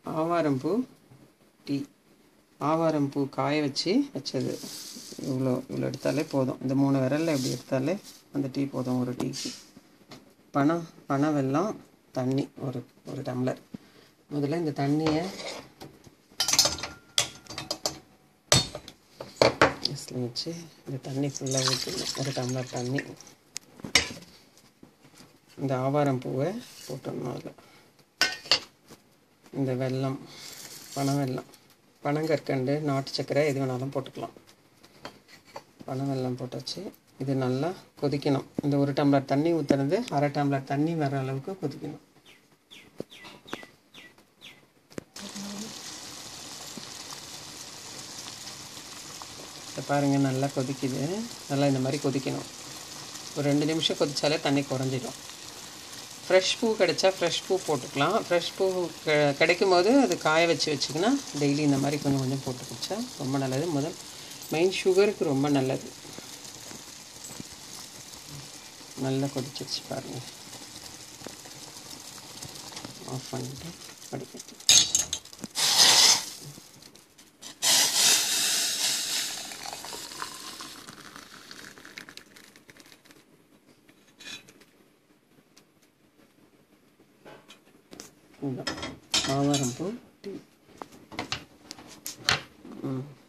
ஆவாரம்பூ tea ஆவாரம்பூ காய வச்சு வச்சது இவ்வளோ இவ்வளோ எடுத்தாலே போதும் இந்த மூணு விரலில் இப்படி எடுத்தாலே அந்த டீ போதும் ஒரு டீக்கு பனம் பனை வெல்லம் தண்ணி ஒரு ஒரு டம்ளர் முதல்ல இந்த தண்ணியை கேஸில் வச்சு இந்த தண்ணி ஃபுல்லாக ஊற்றணும் ஒரு டம்ளர் தண்ணி இந்த ஆவாரம் பூவை போட்டுடணும் அதில் இந்த வெல்லம் பனை வெல்லம் பனங்கற்கண்டு நாட்டு சர்க்கரை எது வேணாலும் போட்டுக்கலாம் பனை வெல்லம் போட்டாச்சு இது நல்லா கொதிக்கணும் இந்த ஒரு டம்ளர் தண்ணி ஊற்றுறது அரை டம்ளர் தண்ணி வர அளவுக்கு கொதிக்கணும் இப்போ பாருங்கள் நல்லா கொதிக்குது நல்லா இந்த மாதிரி கொதிக்கணும் ஒரு ரெண்டு நிமிஷம் கொதிச்சாலே தண்ணி குறைஞ்சிடும் ஃப்ரெஷ் பூ கிடைச்சா ஃப்ரெஷ் பூ போட்டுக்கலாம் ஃப்ரெஷ் பூ க கிடைக்கும் போது அது காய வச்சு வச்சிங்கன்னா டெய்லி இந்த மாதிரி கொஞ்சம் கொஞ்சம் போட்டு குடிச்சா ரொம்ப நல்லது முதல் மெயின் சுகருக்கு ரொம்ப நல்லது நல்லா கொதிச்சிருச்சு பாருங்கள் ஆஃப் பண்ணிட்டு படிக்கிறது இந்த ஆவாரம் பூ டீ ம்